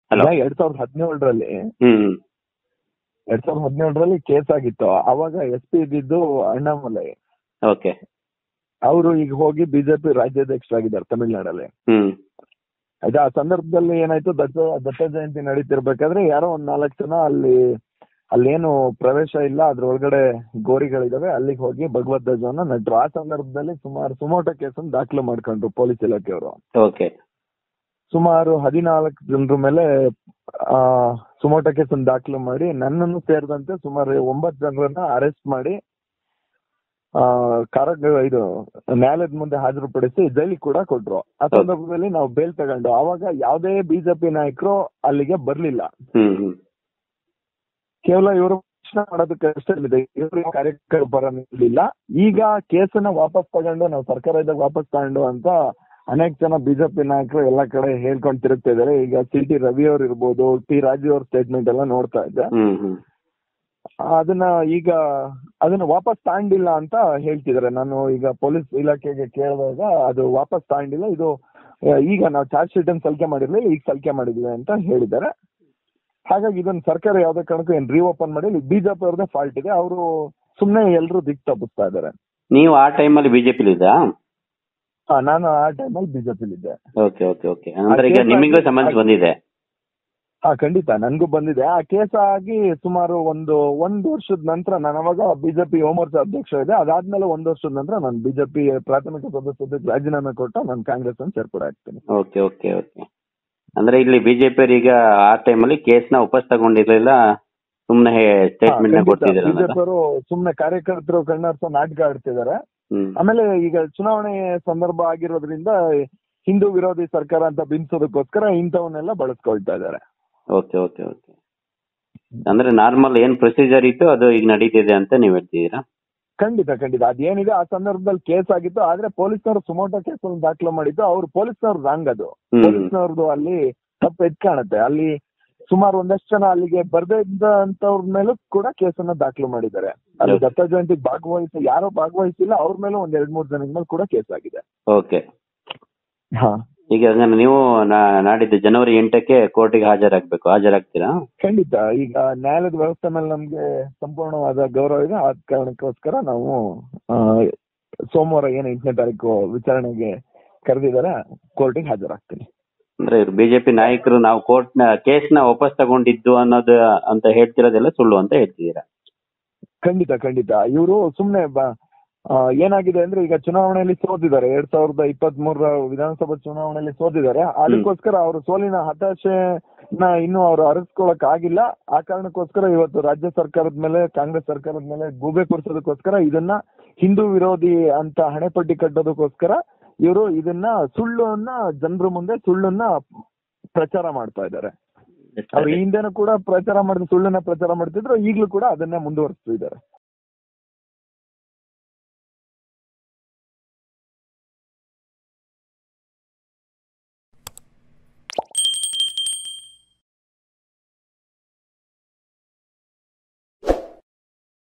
Hello ಈಗ ಎರಡ್ ಸಾವಿರದ ಹದಿನೇಳರಲ್ಲಿ ಹ್ಮ್ ಎರಡ್ ಸಾವಿರದ ಹದಿನೇಳರಲ್ಲಿ ಕೇಸ್ ಆಗಿತ್ತು ಅವಾಗ ಎಸ್ ಪಿ ಇದ್ದಿದ್ದು ಅಣ್ಣಾಮಲೈ ಓಕೆ ಅವರು ಈಗ ಹೋಗಿ ಬಿಜೆಪಿ ರಾಜ್ಯಾಧ್ಯಕ್ಷರಾಗಿದ್ದಾರೆ ತಮಿಳ್ನಾಡಲ್ಲಿ ಹ್ಮ್ ಆಯ್ತಾ ಆ ಸಂದರ್ಭದಲ್ಲಿ ಏನಾಯ್ತು ದತ್ತ ದತ್ತ ಜಯಂತಿ ನಡೀತಿರ್ಬೇಕಾದ್ರೆ ಯಾರೋ ಒಂದ್ ನಾಲ್ಕು ಜನ ಅಲ್ಲಿ ಅಲ್ಲೇನು ಪ್ರವೇಶ ಇಲ್ಲ ಅದ್ರ ಒಳಗಡೆ ಗೋರಿಗಳಿದಾವೆ ಅಲ್ಲಿಗೆ ಹೋಗಿ ಭಗವದ್ ಧ್ವಜವನ್ನ ನಟ್ರು ಆ ಸಂದರ್ಭದಲ್ಲಿ ಸುಮಾರು ಸುಮೋಟ ಕೇಸನ್ನು ದಾಖಲು ಮಾಡ್ಕೊಂಡ್ರು ಪೊಲೀಸ್ ಇಲಾಖೆಯವರು ಓಕೆ ಸುಮಾರು ಹದಿನಾಲ್ಕು ಜನರ ಮೇಲೆ ಆ ಸುಮೋಟ ಕೇಸನ್ನು ದಾಖಲು ಮಾಡಿ ನನ್ನನ್ನು ಸೇರಿದಂತೆ ಸುಮಾರು ಒಂಬತ್ತು ಜನರನ್ನ ಅರೆಸ್ಟ್ ಮಾಡಿ ಆ ಕಾರ ಇದು ನ್ಯಾಯಾಲಯದ ಮುಂದೆ ಹಾಜರುಪಡಿಸಿ ಜೈಲಿಗೆ ಕೂಡ ಕೊಟ್ರು ಆ ಸಂದರ್ಭದಲ್ಲಿ ನಾವು ಬೇಲ್ ತಗೊಂಡು ಅವಾಗ ಯಾವುದೇ ಬಿಜೆಪಿ ನಾಯಕರು ಅಲ್ಲಿಗೆ ಬರ್ಲಿಲ್ಲ ಹ್ಮ್ ಹ್ಮ್ ಕೇವಲ ಇವರು ಪ್ರಶ್ನೆ ಮಾಡೋದಕ್ಕೆ ಅಷ್ಟೇ ಇದೆ ಇವರು ಕಾರ್ಯಕರ್ತರು ಬರ ನಿಲ್ಲಿಲ್ಲ ಈಗ ಕೇಸನ್ನ ವಾಪಸ್ ತಗೊಂಡು ನಾವು ಸರ್ಕಾರ ಇದ್ದಾಗ ವಾಪಸ್ ತಗೊಂಡು ಅಂತ ಅನೇಕ ಜನ ಬಿಜೆಪಿ ನಾಯಕರು ಎಲ್ಲ ಕಡೆ ಹೇಳ್ಕೊಂಡು ತಿರುಗ್ತಾ ಇದಾರೆ ಈಗ ಸಿ ಟಿ ರವಿ ಅವ್ರು ಇರ್ಬೋದು ಟಿ ರಾಜು ಅವ್ರ ಸ್ಟೇಟ್ಮೆಂಟ್ ಎಲ್ಲ ನೋಡ್ತಾ ಇದ್ದೆ ಹ್ಮ್ ಹ್ಮ್ ಅದನ್ನ ಈಗ ಅದನ್ನ ವಾಪಸ್ ತಗೊಂಡಿಲ್ಲ ಅಂತ ಹೇಳ್ತಿದ್ದಾರೆ ನಾನು ಈಗ ಪೊಲೀಸ್ ಇಲಾಖೆಗೆ ಕೇಳಿದಾಗ ಅದು ವಾಪಸ್ ತಗೊಂಡಿಲ್ಲ ಇದು ಆ, ಈಗ ನಾವು ಚಾರ್ಜ್ ಶೀಟ್ ಅನ್ನು ಸಲ್ಲಿಕೆ ಮಾಡಿರ್ಲಿಲ್ಲ ಈಗ ಸಲ್ಲಿಕೆ ಮಾಡಿದ್ವಿ ಅಂತ ಹೇಳಿದ್ದಾರೆ ಹಾಗಾಗಿ ಇದನ್ನ ಸರ್ಕಾರ ಯಾವ್ದೇ ಕಾರಣಕ್ಕೂ ಏನ್ ರೀಓಪನ್ ಮಾಡಿ ಬಿಜೆಪಿ ಅವ್ರದೇ ಫಾಲ್ಟ್ ಇದೆ ಅವರು ಸುಮ್ನೆ ಎಲ್ರು ದಿಕ್ ತಪ್ಪಿಸ್ತಾ ಇದ್ದಾರೆ ನೀವು ಆ ಟೈಮಲ್ಲಿ ಬಿಜೆಪಿಲಿ ಇದ್ದಾ ಆ, ನಾನು ಆ ಟೈಮಲ್ಲಿ ಬಿಜೆಪಿಲಿ ಇದ್ದೆ ಓಕೆ ಓಕೆ ಓಕೆ ಅಂದ್ರೆ ಈಗ ಕೇಸ್ ನಿಮಗೂ ಆಗಿ- ಸಮನ್ಸ್ ಬಂದಿದೆ ಹಾ ಖಂಡಿತ ನನ್ಗೂ ಬಂದಿದೆ ಆ ಕೇಸ್ ಆಗಿ ಸುಮಾರು ಒಂದು ಒಂದು ವರ್ಷದ ನಂತರ ನಾನು ಅವಾಗ ಬಿಜೆಪಿ ಮೋರ್ಚಾ ಅಧ್ಯಕ್ಷ ಇದೆ ಅದಾದ್ಮೇಲೆ ಒಂದು ವರ್ಷದ ನಂತರ ನಾನು ಬಿಜೆಪಿ ಪ್ರಾಥಮಿಕ ಸದಸ್ಯತ್ವಕ್ಕೆ ರಾಜೀನಾಮೆ ಕೊಟ್ಟು ನಾನು ಕಾಂಗ್ರೆಸ್ ಅನ್ನು ಸೇರ್ಪಡೆ ಆಗ್ತೀನಿ ಓಕೆ ಓಕೆ ಓಕೆ ಅಂದ್ರೆ ಇಲ್ಲಿ ಬಿಜೆಪಿ ಈಗ ಆ ಟೈಮಲ್ಲಿ ಕೇಸ್ನ ವಾಪಸ್ ತಗೊಂಡಿರ್ಲಿಲ್ಲ ಸುಮ್ನೆ ಸ್ಟೇಟ್ಮೆಂಟ್ ನ ಕೊಡ್ತಿದ್ದೀರಲ್ಲ ಬಿಜೆಪಿ ಅವರು ಸುಮ್ನೆ ಕಾರ್ಯಕರ್ತರು ಕಣ್ಣರ್ಸೋ ನಾಟಕ ಆಡ್ತಿದ್ದಾರೆ ಹ್ಮ್ ಆಮೇಲೆ ಈಗ ಚುನಾವಣೆ ಸಂದರ್ಭ ಆಗಿರೋದ್ರಿಂದ ಹಿಂದೂ ವಿರೋಧಿ ಸರ್ಕಾರ ಅಂತ ಬಿಂಬಿಸೋದಕ್ಕೋಸ್ಕರ ಇಂಥವನ್ನೆಲ್ಲ ಬಳಸ್ಕೊಳ್ತಾ ಇದ್ದಾರೆ ಓಕೆ ಓಕೆ ಓಕೆ ಅಂದ್ರೆ ನಾರ್ಮಲ್ ಏನ್ ಪ್ರೊಸೀಜರ್ ಇತ್ತು ಅದು ಈಗ ನಡೀತಿದೆ ಅಂತ ನೀವ್ ಹೇಳ್ತಿದ್ದೀರಾ ಖಂಡಿತ ಖಂಡಿತ ಅದೇನಿದೆ ಆ ಸಂದರ್ಭದಲ್ಲಿ ಕೇಸ್ ಆಗಿತ್ತು ಆದ್ರೆ ಪೊಲೀಸ್ನವರು ಸುಮೋಟೋ ಕೇಸ್ ದಾಖಲು ಮಾಡಿದ್ದು ಅವ್ರು ಪೊಲೀಸ್ನವ್ರು ರಾಂಗ್ ಅದು ಹ್ಮ್. ಪೊಲೀಸ್ನವ್ರದ್ದು ಅಲ್ಲಿ ತಪ್ಪು ಎದ್ ಕಾಣುತ್ತೆ ಅಲ್ಲಿ ಸುಮಾರು ಒಂದಷ್ಟು ಜನ ಅಲ್ಲಿಗೆ ಬರ್ದೇ ಇದ್ದಂತವ್ರ ಮೇಲೂ ಕೂಡ ಕೇಸನ್ನ ದಾಖಲು ಮಾಡಿದ್ದಾರೆ ಅಲ್ಲಿ ಹೌದು. ದತ್ತ ಜಯಂತಿ ಭಾಗವಹಿಸಿ ಯಾರೋ ಭಾಗವಹಿಸಿಲ್ಲ ಅವ್ರ ಮೇಲೂ ಒಂದ್ ಎರಡ್ ಮೂರ್ ಜನದ ಮೇಲೆ ಕೂಡ ಕೇಸ್ ಆಗಿದೆ ಓಕೆ ಹಾ ಈಗ ಹಂಗಂದ್ರೆ ನೀವು ನಾ- ನಾಡಿದ್ದು ಜನವರಿ ಎಂಟಕ್ಕೆ ಕೋರ್ಟಿಗೆ ಹಾಜರಾಗ್ಬೇಕು ಹಾಜರಾಗ್ತೀರಾ ಖಂಡಿತ ಈಗ ನ್ಯಾಯಾಲಯದ ವ್ಯವಸ್ಥೆ ಮೇಲೆ ನಮ್ಗೆ ಸಂಪೂರ್ಣವಾದ ಗೌರವ ಇದೆ ಆದ ಕಾರಣಕ್ಕೋಸ್ಕರ ನಾವು ಆ, ಸೋಮವಾರ ಏನು ಎಂಟನೇ ತಾರೀಕು ವಿಚಾರಣೆಗೆ ಕರೆದಿದ್ದಾರೆ ಕೋರ್ಟಿಗೆ ಹಾಜರಾಗ್ತೀನಿ ಅಂದ್ರೆ ಇವ್ರು ಬಿಜೆಪಿ ನಾಯಕರು ನಾವು ಕೋರ್ಟ್ ನ ಕೇಸ್ ನ ವಾಪಸ್ ತಗೊಂಡಿದ್ದು ಅನ್ನೋದು ಅಂತ ಹೇಳ್ತಿರೋದೆಲ್ಲ ಸುಳ್ಳು ಅಂತ ಹೇಳ್ತಿದ್ದೀರಾ ಖಂಡಿತ ಖಂಡಿತ ಇವರು ಸುಮ್ನೆ ಬ- ಆ, ಏನಾಗಿದೆ ಅಂದ್ರೆ ಈಗ ಚುನಾವಣೆಯಲ್ಲಿ ಸೋತಿದ್ದಾರೆ ಎರಡ್ ಸಾವಿರದ ಇಪ್ಪತ್ತ್ ಮೂರರ ವಿಧಾನಸಭಾ ಚುನಾವಣೆಯಲ್ಲಿ ಸೋತಿದ್ದಾರೆ ಅದಕ್ಕೋಸ್ಕರ ಅವರು ಸೋಲಿನ ಹತಾಶೆನ ಇನ್ನೂ ಅವರು ಅರಸ್ಕೊಳಕ್ ಆಗಿಲ್ಲ ಆ ಕಾರಣಕ್ಕೋಸ್ಕರ ಇವತ್ತು ರಾಜ್ಯ ಸರ್ಕಾರದ ಮೇಲೆ ಕಾಂಗ್ರೆಸ್ ಸರ್ಕಾರದ ಮೇಲೆ ಗೂಬೆ ಕೂರಿಸೋದಕ್ಕೋಸ್ಕರ ಇದನ್ನ ಹಿಂದೂ ವಿರೋಧಿ ಅಂತ ಹಣೆಪಟ್ಟಿ ಕಟ್ಟೋದಕ್ಕೋಸ್ಕರ ಇವರು ಇದನ್ನ ಸುಳ್ಳನ್ನ ಜನರ ಮುಂದೆ ಸುಳ್ಳನ್ನ ಪ್ರಚಾರ ಮಾಡ್ತಾ ಇದ್ದಾರೆ ಅವ್ರು ಈ ಹಿಂದೆನೂ ಕೂಡ ಪ್ರಚಾರ ಮಾಡಿದ ಸುಳ್ಳನ್ನ ಪ್ರಚಾರ ಮಾಡ್ತಿದ್ರು ಈಗಲೂ ಕೂಡ ಅದನ್ನೇ ಮುಂದುವರಿಸ್ತಿದ್ದಾರೆ